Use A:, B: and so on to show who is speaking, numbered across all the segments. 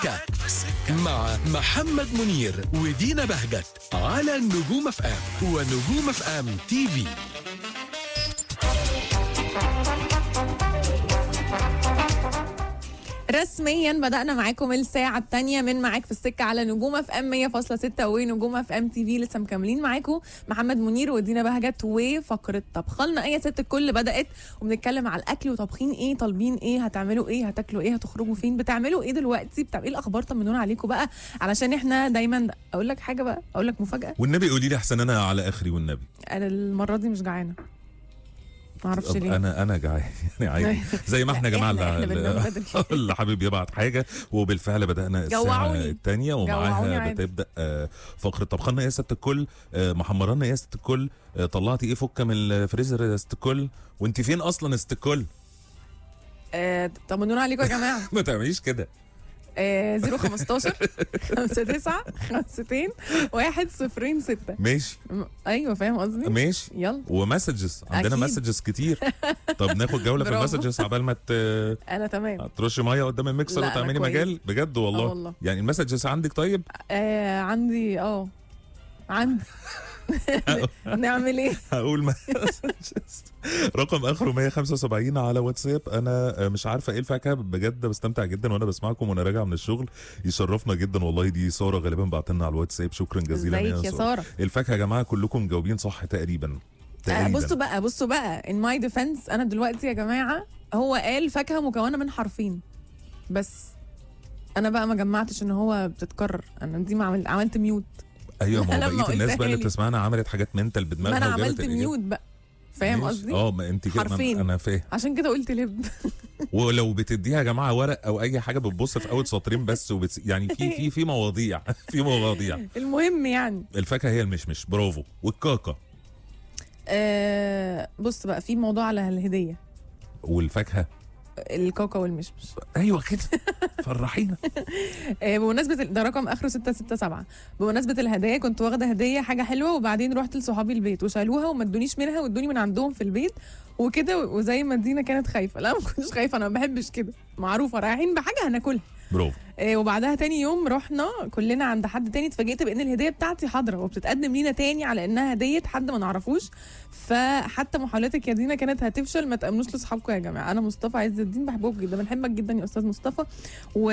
A: مع محمد منير ودينا بهجت على نجوم اف ام ونجوم اف ام تي في
B: رسميا بدأنا معاكم الساعة الثانية من معاك في السكة على نجوم اف ام 100.6 ونجوم اف ام تي في لسه مكملين معاكم محمد منير ودينا بهجت وفقرة طبخلنا اي ست الكل بدأت وبنتكلم على الاكل وطابخين ايه طالبين ايه هتعملوا ايه هتاكلوا ايه هتخرجوا فين بتعملوا ايه دلوقتي بتاع ايه الاخبار طمنونا عليكم بقى علشان احنا دايما اقول لك حاجة بقى اقول لك مفاجأة
C: والنبي قولي لي احسن انا على اخري والنبي
B: انا المرة دي مش جعانة ما اعرفش
C: طب
B: ليه
C: انا انا جعان يعني عادي زي ما احنا يا جماعه
B: إحنا- إحنا بننام
C: اللي
B: بدري.
C: اللي حابب يبعت حاجه وبالفعل بدانا الساعه
B: جوعوني.
C: الثانيه
B: جوعوني
C: ومعاها
B: عادي.
C: بتبدا آه، فقره طبخنا يا ست الكل آه، محمرانا يا ست الكل آه، طلعتي ايه فكه من الفريزر يا ست الكل وانت فين اصلا يا ست الكل
B: آه طمنونا عليكم يا جماعة
C: ما تعمليش كده
B: آه 015 59 52 106
C: ماشي
B: ايوه فاهم قصدي
C: ماشي
B: يلا
C: ومسجز عندنا
B: أكيد.
C: مسجز كتير طب ناخد جوله في
B: برافو.
C: المسجز عبال ما ت-
B: انا تمام
C: ترش ميه قدام الميكسر
B: لا، أنا
C: وتعملي
B: كويس.
C: مجال بجد والله,
B: آه والله.
C: يعني المسجز عندك طيب
B: آه عندي اه عندي نعمل ايه
C: هقول مسجز رقم اخره 175 على واتساب انا مش عارفه ايه الفاكهه بجد بستمتع جدا وانا بسمعكم وانا راجع من الشغل يشرفنا جدا والله دي ساره غالبا بعتلنا على الواتساب شكرا جزيلا
B: ازيك يا ساره
C: الفاكهه يا جماعه كلكم مجاوبين صح تقريبا
B: آه
C: تقريبا
B: بصوا بقى بصوا بقى ان ماي ديفense انا دلوقتي يا جماعه هو قال فاكهه مكونه من حرفين بس انا بقى ما جمعتش ان هو بتتكرر انا دي ما عملت عملت ميوت
C: ايوه ما
B: لما
C: هو بقيه الناس
B: قلتها
C: بقى اللي
B: لي.
C: بتسمعنا عملت حاجات منتال
B: ما
C: بدماغها
B: انا
C: وجابت
B: عملت
C: الإجابة.
B: ميوت بقى فاهم
C: ماشي.
B: قصدي
C: اه ما انت كده
B: حرفين.
C: انا, أنا فاهم
B: عشان كده قلت لب
C: ولو بتديها يا جماعه ورق او اي حاجه بتبص في اول سطرين بس وبتس... يعني في في في مواضيع في مواضيع
B: المهم يعني
C: الفاكهه هي المشمش برافو والكاكا
B: آه بص بقى في موضوع على الهديه
C: والفاكهه
B: الكاكا والمشمش
C: ايوه كده فرحينا
B: آه بمناسبه ال- ده رقم اخره 667 بمناسبه الهدايا كنت واخده هديه حاجه حلوه وبعدين رحت لصحابي البيت وشالوها وما ادونيش منها وادوني من عندهم في البيت وكده وزي ما دينا كانت خايفه لا ما كنتش خايفه انا ما بحبش كده معروفه رايحين بحاجه هناكلها
C: برافو
B: آه، وبعدها تاني يوم رحنا كلنا عند حد تاني اتفاجئت بان الهديه بتاعتي حاضره وبتتقدم لينا تاني على انها هديه حد ما نعرفوش فحتى محاولاتك يا دينا كانت هتفشل ما تامنوش لاصحابكم يا جماعه انا مصطفى عز الدين بحبك جدا بنحبك جدا يا استاذ مصطفى و...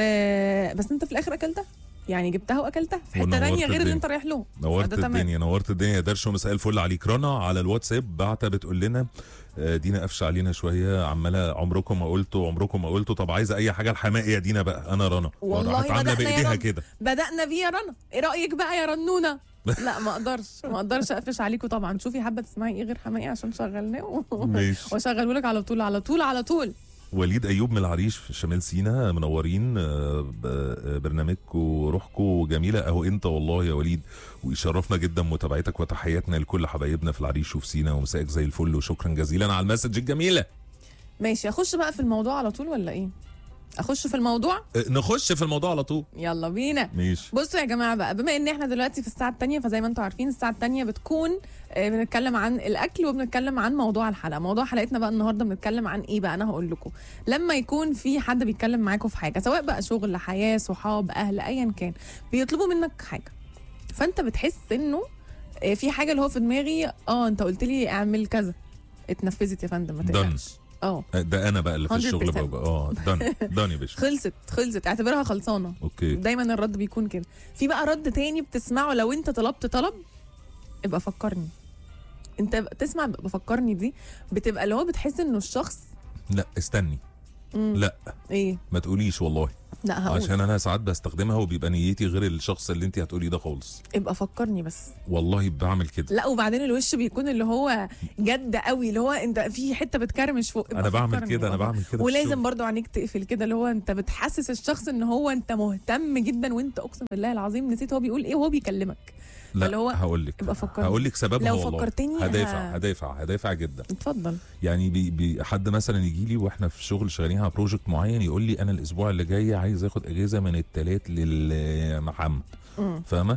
B: بس انت في الاخر اكلتها يعني جبتها واكلتها في حته
C: ونورت
B: تانية غير اللي
C: الدنيا.
B: انت رايح لهم
C: نورت
B: فده تمام.
C: الدنيا نورت الدنيا يا درش ومساء الفل عليك رنا على الواتساب بعتة بتقول لنا آه، دينا قفش علينا شويه عماله عمركم ما قلتوا عمركم ما قلتوا طب عايزه اي حاجه الحماقي يا دينا بقى انا رنا
B: والله
C: راحت عامله
B: بدأنا يا
C: بايديها
B: رنا.
C: كده
B: بدانا بيه يا رنا ايه رايك بقى يا رنونه لا ما اقدرش ما اقدرش اقفش عليكم طبعا شوفي حابه تسمعي ايه غير حماقي عشان شغلناه
C: ماشي
B: واشغله لك على طول على طول على طول
C: وليد ايوب من العريش في شمال سينا منورين آه، ب- آه، برنامجكم وروحكم جميله اهو انت والله يا وليد ويشرفنا جدا متابعتك وتحياتنا لكل حبايبنا في العريش وفي سينا ومساءك زي الفل وشكرا جزيلا على المسج الجميله
B: ماشي اخش بقى في الموضوع على طول ولا ايه اخش في الموضوع
C: آه، نخش في الموضوع على طول
B: يلا بينا
C: ماشي
B: بصوا يا جماعه بقى بما ان احنا دلوقتي في الساعه الثانيه فزي ما انتم عارفين الساعه الثانيه بتكون آه، بنتكلم عن الاكل وبنتكلم عن موضوع الحلقه موضوع حلقتنا بقى النهارده بنتكلم عن ايه بقى انا هقول لكم لما يكون في حد بيتكلم معاكم في حاجه سواء بقى شغل حياه صحاب اهل ايا كان بيطلبوا منك حاجه فانت بتحس انه آه، في حاجه اللي هو في دماغي اه انت قلت لي اعمل كذا اتنفذت يا فندم ما
C: Done.
B: تقلقش اه
C: آه، ده انا بقى اللي في
B: 100%
C: الشغل بقى اه دان دان يا باشا
B: خلصت خلصت اعتبرها خلصانه
C: اوكي
B: دايما الرد بيكون كده في بقى رد تاني بتسمعه لو انت طلبت طلب ابقى فكرني انت ب- تسمع ابقى فكرني دي بتبقى اللي هو بتحس انه الشخص
C: لا استني
B: مم.
C: لا
B: ايه
C: ما تقوليش والله
B: لا هقول
C: عشان انا ساعات بستخدمها وبيبقى نيتي غير الشخص اللي انت هتقولي ده خالص
B: ابقى فكرني بس
C: والله بعمل كده
B: لا وبعدين الوش بيكون اللي هو جد قوي اللي هو انت في حته بتكرمش فوق ابقى
C: انا بعمل
B: فكرني
C: كده انا
B: والله.
C: بعمل كده في
B: ولازم
C: الشغل.
B: برضو عينيك تقفل كده اللي هو انت بتحسس الشخص ان هو انت مهتم جدا وانت اقسم بالله العظيم نسيت هو بيقول ايه وهو بيكلمك فاللي
C: لا
B: هو
C: هقول لك
B: ابقى فكرني.
C: هقول لك سببها
B: لو
C: والله
B: فكرتني
C: هدافع
B: ه-
C: هدافع هدافع جدا
B: اتفضل
C: يعني بي بي حد مثلا يجي لي واحنا في شغل شغالين على بروجكت معين يقول لي انا الاسبوع اللي جاي عايز اخد اجازه من الثلاث للمحمد
B: مم.
C: فاهمه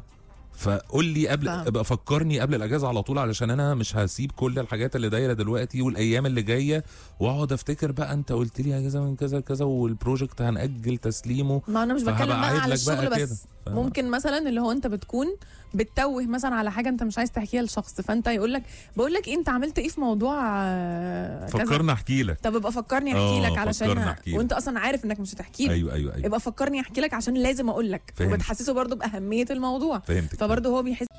C: فقول لي قبل
B: فاهم.
C: ابقى فكرني قبل الاجازه على طول علشان انا مش هسيب كل الحاجات اللي دايره دلوقتي والايام اللي جايه واقعد افتكر بقى انت قلت لي اجازه من كذا كذا والبروجكت هنأجل تسليمه
B: ما انا مش
C: فهبقى
B: بتكلم بقى
C: عايد
B: على
C: لك بقى
B: الشغل
C: كده.
B: بس
C: ف-
B: ممكن مثلا اللي هو انت بتكون بتتوه مثلا على حاجه انت مش عايز تحكيها لشخص فانت يقول لك بقول لك إيه، انت عملت ايه في موضوع آه، كذا
C: فكرنا احكي لك
B: طب ابقى فكرني احكي
C: آه،
B: لك علشان
C: فكرني أحكي لك.
B: وانت اصلا عارف انك مش هتحكي لي
C: ايوه ايوه ايوه
B: ابقى فكرني احكي لك عشان لازم اقول لك
C: فهمت.
B: وبتحسسه برضو باهميه الموضوع
C: فهمتك
B: فبرضه هو بيحس